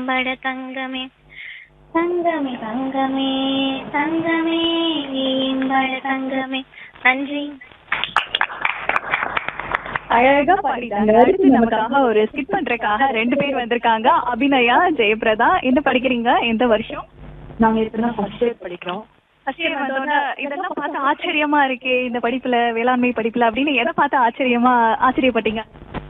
பட தங்கமே தங்கமே தங்கமே தங்கமே பட தங்கமே நன்றி அழகா பாடிட்டாங்க அடுத்து நமக்காக ஒரு ஸ்கிப் பண்றதுக்காக ரெண்டு பேர் வந்திருக்காங்க அபிநயா ஜெயபிரதா என்ன படிக்கிறீங்க எந்த வருஷம் நாங்க இப்பதான் ஃபர்ஸ்ட் இயர் படிக்கிறோம் ஃபர்ஸ்ட் இயர் வந்தோன்னே இதெல்லாம் பார்த்து ஆச்சரியமா இருக்கே இந்த படிப்புல வேளாண்மை படிப்புல அப்படின்னு எதை பார்த்து ஆச்சரியமா ஆச்சரியப்பட்டீங்க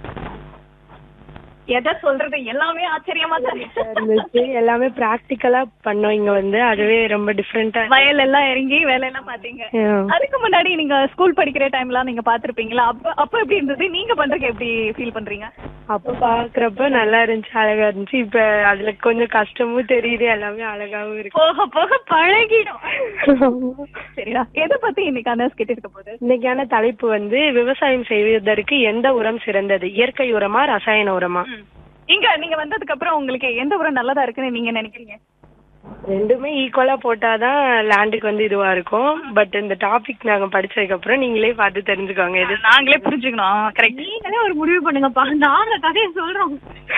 எதை சொல்றது எல்லாமே ஆச்சரியமா தான் இருக்கு. இருந்துச்சு எல்லாமே பிராக்டிக்கலா பண்ணோம் இங்க வந்து அதுவே ரொம்ப டிஃப்ரெண்டா வயல் எல்லாம் இறங்கி வேலையெல்லாம் பாத்தீங்க அதுக்கு முன்னாடி நீங்க ஸ்கூல் படிக்கிற டைம்லாம் நீங்க பாத்திருப்பீங்களா அப்ப அப்ப எப்படி இருந்தது நீங்க பண்றதுக்கு எப்படி ஃபீல் பண்றீங்க அப்ப பாக்குறப்ப நல்லா இருந்துச்சு அழகா இருந்துச்சு இப்ப அதுல கொஞ்சம் கஷ்டமும் தெரியுது எல்லாமே அழகாவும் இருக்கு போக போக பழகிடும் சரிடா எதை பத்தி இன்னைக்கு அந்த ஸ்கிட் இருக்க போகுது இன்னைக்கான தலைப்பு வந்து விவசாயம் செய்வதற்கு எந்த உரம் சிறந்தது இயற்கை உரமா ரசாயன உரமா இங்க நீங்க வந்ததுக்கு அப்புறம் உங்களுக்கு எந்த உரம் நல்லதா இருக்குன்னு நீங்க நினைக்கிறீங்க ரெண்டுமே ஈக்குவலா போட்டாதான் லேண்டுக்கு வந்து இதுவா இருக்கும் பட் இந்த டாபிக் நாங்க படிச்சதுக்கு அப்புறம் நீங்களே பார்த்து தெரிஞ்சுக்கோங்க எது நாங்களே புரிஞ்சுக்கணும் கரெக்ட் நீங்களே ஒரு முடிவு பண்ணுங்கப்பா நாங்க கதையை சொல்றோம்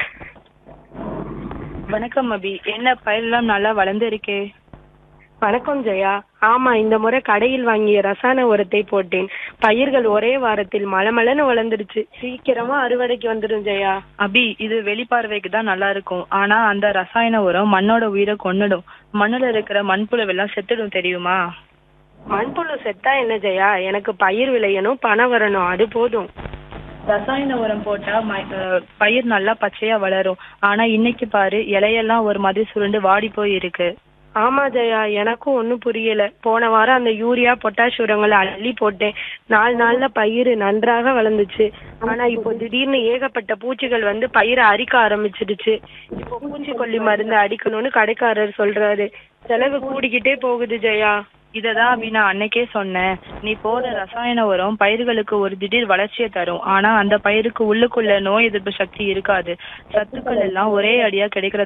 வணக்கம் அபி என்ன பயிரெல்லாம் நல்லா வளர்ந்து இருக்கே வணக்கம் ஜெயா ஆமா இந்த முறை கடையில் வாங்கிய ரசாயன உரத்தை போட்டேன் பயிர்கள் ஒரே வாரத்தில் மலமலன்னு வளர்ந்துருச்சு சீக்கிரமா அறுவடைக்கு வந்துடும் ஜெயா அபி இது வெளிப்பார்வைக்கு தான் நல்லா இருக்கும் ஆனா அந்த ரசாயன உரம் மண்ணோட உயிரை கொன்னுடும் மண்ணுல இருக்கிற மண்புழுவெல்லாம் செத்துடும் தெரியுமா மண்புழு செத்தா என்ன ஜெயா எனக்கு பயிர் விளையணும் பணம் வரணும் அது போதும் ரசாயன உரம் போட்டா ம- அஹ் பயிர் நல்லா பச்சையா வளரும் ஆனா இன்னைக்கு பாரு இலையெல்லாம் ஒரு மாதிரி சுருண்டு வாடி போய் இருக்கு ஆமா ஜெயா எனக்கும் ஒண்ணும் புரியல போன வாரம் அந்த யூரியா பொட்டாஷ் உரங்களை அள்ளி போட்டேன் நாலு நாள்ல பயிர் நன்றாக வளர்ந்துச்சு ஆனா இப்போ திடீர்னு ஏகப்பட்ட பூச்சிகள் வந்து பயிரை அரிக்க ஆரம்பிச்சிடுச்சு இப்போ பூச்சிக்கொல்லி மருந்து அடிக்கணும்னு கடைக்காரர் சொல்றாரு செலவு கூடிக்கிட்டே போகுது ஜெயா இததான் அபி நான் அன்னைக்கே சொன்னேன் நீ போடுற ரசாயன உரம் பயிர்களுக்கு ஒரு திடீர் வளர்ச்சியை தரும் ஆனா அந்த பயிருக்கு உள்ளுக்குள்ள நோய் எதிர்ப்பு சக்தி இருக்காது சத்துக்கள் எல்லாம் ஒரே அடியா கிடைக்கிற